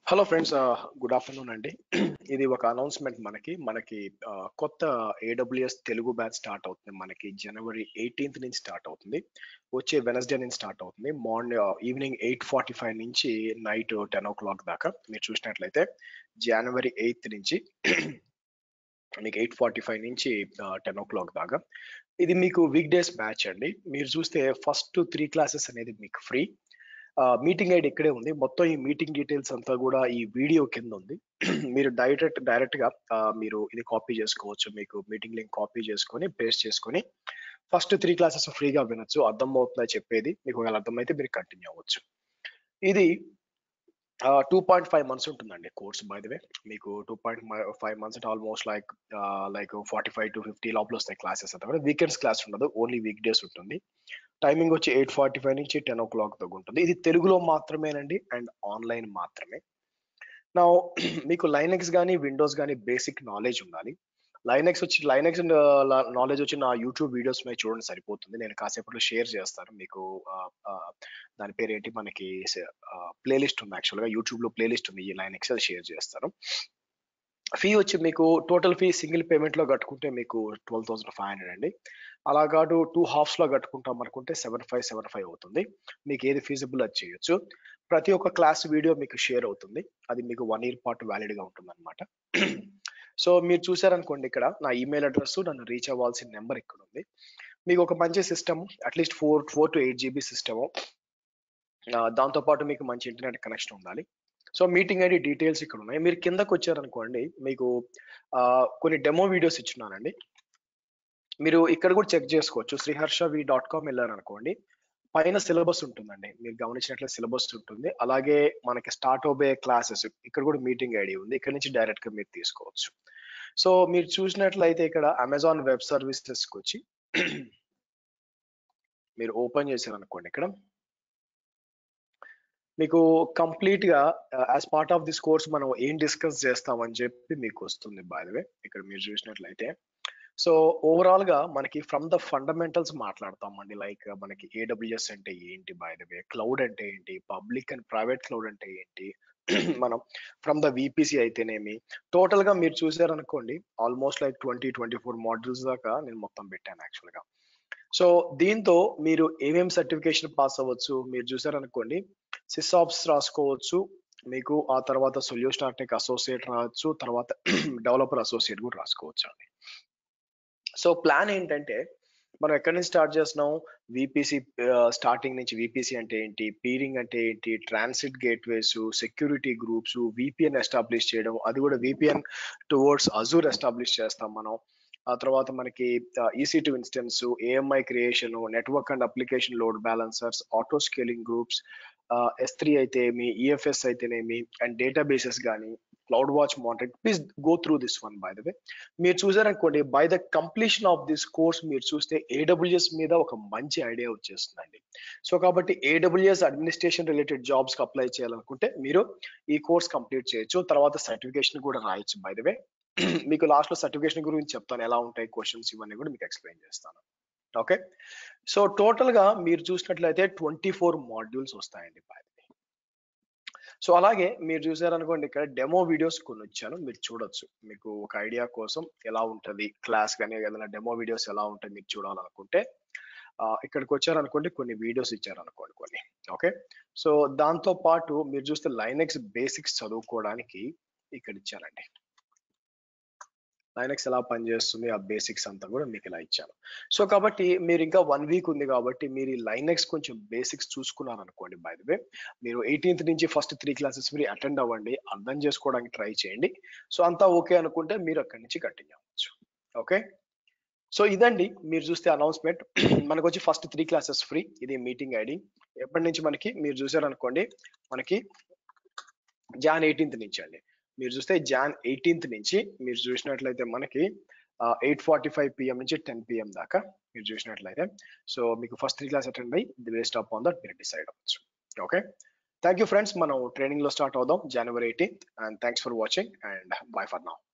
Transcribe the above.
hello friends good afternoon అండి ఇది ఒక అనౌన్స్మెంట్ మనకి మనకి ఆ, కొత్త ఏడబ్ల్యూఎస్ తెలుగు బ్యాచ్ స్టార్ట్ అవుతుంది మనకి జనవరి ఎయిటీన్త్ నుంచి స్టార్ట్ అవుతుంది వచ్చే వెనస్డే నుంచి స్టార్ట్ అవుతుంది morning evening eight forty five నుంచి నైట్ టెన్ ఓ క్లాక్ దాకా మీరు చూసినట్లయితే జనవరి ఎయిత్ నుంచి మీకు ఎయిట్ ఫార్టీ ఫైవ్ నుంచి టెన్ ఓ క్లాక్ దాకా ఇది మీకు వీక్ డేస్ బ్యాచ్ అండి మీరు చూస్తే ఫస్ట్ త్రీ క్లాసెస్ అనేది మీకు ఫ్రీ మీటింగ్ ఐడి ఇక్కడే ఉంది మొత్తం ఈ మీటింగ్ డీటెయిల్స్ అంతా కూడా ఈ వీడియో కింద ఉంది మీరు డైరెక్ట్ డైరెక్ట్ గా ఆ, మీరు ఇది కాపీ చేసుకోవచ్చు మీకు మీటింగ్ లింక్ కాపీ చేసుకొని పేస్ట్ చేసుకొని ఫస్ట్ త్రీ క్లాసెస్ ఫ్రీగా వినొచ్చు అర్థం అవుతుందా చెప్పేది మీకు ఒకవేళ అర్థమైతే మీరు కంటిన్యూ అవ్వచ్చు ఇది టూ పాయింట్ ఫైవ్ మంత్స్ ఉంటుందండి కోర్స్ బై ద వే మీకు టూ పాయింట్ ఫైవ్ మంత్స్ అంటే almost like like forty five to fifty లోపల వస్తాయి క్లాసెస్ అంతా కూడా వీకెండ్స్ క్లాస్ ఉండదు ఓన్లీ వీక్ డేస్ ఉంటుంది టైమింగ్ వచ్చి ఎయిట్ ఫార్టీ ఫైవ్ నుంచి టెన్ ఓ క్లాక్ దాకా ఉంటుంది ఇది తెలుగులో మాత్రమేనండి అండ్ ఆన్లైన్ మాత్రమే నా మీకు లైనెక్స్ కానీ విండోస్ కానీ బేసిక్ నాలెడ్జ్ ఉండాలి లైనెక్స్ వచ్చి లైనెక్స్ నాలెడ్జ్ వచ్చి నా యూట్యూబ్ వీడియోస్ మీద చూడండి సరిపోతుంది నేను కాసేపట్లో షేర్ చేస్తాను మీకు ఆ, ఆ, దాని పేరు ఏంటి మనకి ప్లేలిస్ట్ ఉంది యాక్చువల్గా యూట్యూబ్లో ప్లేలిస్ట్ ఉంది ఈ లైనెక్స్ అది షేర్ చేస్తాను ఫీ వచ్చి మీకు టోటల్ ఫీ సింగిల్ పేమెంట్ లో కట్టుకుంటే మీకు ట్వెల్వ్ థౌసండ్ ఫైవ్ హండ్రెడ్ అండి అలా కాదు టూ హాఫ్స్ లో కట్టుకుంటాం అనుకుంటే సెవెన్ ఫైవ్ సెవెన్ ఫైవ్ అవుతుంది మీకు ఏది ఫీజిబుల్ అది చేయొచ్చు ప్రతి ఒక్క క్లాస్ వీడియో మీకు షేర్ అవుతుంది అది మీకు వన్ ఇయర్ పాటు వ్యాలిడ్ గా ఉంటుంది అనమాట సో మీరు చూసారనుకోండి ఇక్కడ నా ఈమెయిల్ అడ్రస్ నన్ను రీచ్ అవ్వాల్సిన నెంబర్ ఇక్కడ ఉంది మీకు ఒక మంచి system at least four four to eight GB system దాంతో పాటు మీకు మంచి ఇంటర్నెట్ కనెక్షన్ ఉండాలి సో మీటింగ్ ఐడి డీటెయిల్స్ ఇక్కడ ఉన్నాయి మీరు కిందకు వచ్చారనుకోండి మీకు ఆ, కొన్ని డెమో వీడియోస్ ఇచ్చున్నానండి మీరు ఇక్కడ కూడా చెక్ చేసుకోవచ్చు శ్రీహర్ష వి డాట్ కామ్ వెళ్ళారనుకోండి పైన సిలబస్ ఉంటుందండి మీరు గమనించినట్లే సిలబస్ ఉంటుంది అలాగే మనకి స్టార్ట్ అవబోయే క్లాసెస్ ఇక్కడ కూడా మీటింగ్ ఐడి ఉంది ఇక్కడ నుంచి డైరెక్ట్ గా మీరు తీసుకోవచ్చు సో మీరు చూసినట్లయితే ఇక్కడ అమెజాన్ వెబ్ సర్వీసెస్ కి వచ్చి మీరు ఓపెన్ చేశారనుకోండి ఇక్కడ మీకు కంప్లీట్ గా as part of this course మనం ఏం డిస్కస్ చేస్తామని చెప్పి మీకు వస్తుంది బై ద వే ఇక్కడ మీరు చూసినట్లయితే సో ఓవరాల్ గా మనకి ఫ్రమ్ ద ఫండమెంటల్స్ మాట్లాడతామండి లైక్ మనకి ఏడబ్ల్యూఎస్ అంటే ఏంటి బై ద వే క్లౌడ్ అంటే ఏంటి పబ్లిక్ అండ్ ప్రైవేట్ క్లౌడ్ అంటే ఏంటి మనం ఫ్రమ్ ద విపిసి అయితేనేమి టోటల్ గా మీరు చూసారనుకోండి almost like twenty twenty four models దాకా నేను మొత్తం పెట్టాను యాక్చువల్ గా సో దీంతో మీరు ఏమేం సర్టిఫికేషన్ పాస్ అవ్వచ్చు మీరు చూసారనుకోండి సిసాప్స్ రాసుకోవచ్చు మీకు ఆ తర్వాత సొల్యూషన్ ఆర్టెక్ అసోసియేట్ రావచ్చు తర్వాత డెవలపర్ అసోసియేట్ కూడా రాసుకోవచ్చు అండి సో ప్లాన్ ఏంటంటే మనం ఎక్కడి నుంచి స్టార్ట్ చేస్తున్నాం విపిసి స్టార్టింగ్ నుంచి విపిసి అంటే ఏంటి పీరింగ్ అంటే ఏంటి transit gateways security groups VPN establish చేయడం అది కూడా విపిఎన్ టువర్డ్స్ అజూర్ ఎస్టాబ్లిష్ చేస్తాం మనం ఆ తర్వాత మనకి EC two instance AMI creation network and application load balancers auto scaling groups S three అయితే ఏమి ఈఎఫ్ఎస్ అయితేనేమి అండ్ డేటాబేసెస్ కానీ CloudWatch monitoring please go through this one by the way మీరు చూసారనుకోండి by the completion of this course మీరు చూస్తే AWS మీద ఒక మంచి ఐడియా వచ్చేస్తుందండి సో కాబట్టి ఏడబ్ల్యూఎస్ అడ్మినిస్ట్రేషన్ రిలేటెడ్ జాబ్స్ కి అప్లై చేయాలనుకుంటే మీరు ఈ కోర్స్ కంప్లీట్ చేయొచ్చు తర్వాత సర్టిఫికేషన్ కూడా రాయొచ్చు బై ద వే మీకు లాస్ట్ లో సర్టిఫికేషన్ గురించి చెప్తాను ఎలా ఉంటాయి క్వశ్చన్స్ ఇవన్నీ కూడా మీకు ఎక్స్ప్లెయిన్ చేస్తాను ఓకే సో టోటల్ గా మీరు చూసినట్లయితే ట్వంటీ ఫోర్ మాడ్యూల్స్ వస్తాయండి బై సో అలాగే మీరు చూసారనుకోండి ఇక్కడ డెమో వీడియోస్ కొన్ని వచ్చాను మీరు చూడొచ్చు మీకు ఒక ఐడియా కోసం ఎలా ఉంటది క్లాస్ కానీ ఏదైనా డెమో వీడియోస్ ఎలా ఉంటాయి మీరు చూడాలనుకుంటే ఆ, ఇక్కడికి వచ్చారనుకోండి కొన్ని వీడియోస్ ఇచ్చారనుకోండి కొన్ని ఓకే సో దాంతో పాటు మీరు చూస్తే లైనెక్స్ బేసిక్స్ చదువుకోవడానికి ఇక్కడ ఇచ్చానండి లైనక్స్ ఎలా పనిచేస్తుంది ఆ బేసిక్స్ అంతా కూడా మీకు ఇలా ఇచ్చాను సో కాబట్టి మీరు ఇంకా వన్ వీక్ ఉంది కాబట్టి మీరు ఈ లైనక్స్ కొంచెం బేసిక్స్ చూసుకున్నారు అనుకోండి బై ద వే మీరు ఎయిటీన్త్ నుంచి ఫస్ట్ త్రీ క్లాసెస్ మీరు అటెండ్ అవ్వండి అర్థం చేసుకోవడానికి ట్రై చేయండి సో అంతా ఓకే అనుకుంటే మీరు అక్కడి నుంచి కంటిన్యూ అవ్వచ్చు ఓకే సో ఇదండి మీరు చూస్తే అనౌన్స్మెంట్ మనకు వచ్చి ఫస్ట్ త్రీ క్లాసెస్ ఫ్రీ ఇది మీటింగ్ ఐడి ఎప్పటి నుంచి మనకి మీరు చూసారనుకోండి మనకి జాన్ ఎయిటీన్త్ నుంచి అండి మీరు చూస్తే జాన్ ఎయిటీన్త్ నుంచి మీరు చూసినట్లయితే మనకి ఎయిట్ ఫార్టీ ఫైవ్ పిఎం నుంచి టెన్ పిఎం దాకా మీరు చూసినట్లయితే సో మీకు ఫస్ట్ త్రీ క్లాస్ అటెండ్ అయ్యి the waste of on that మీరు డిసైడ్ అవ్వచ్చు ఓకే థ్యాంక్ యూ ఫ్రెండ్స్ మనం ట్రైనింగ్ లో స్టార్ట్ అవుదాం జనవరి eighteenth and thanks for watching and bye for now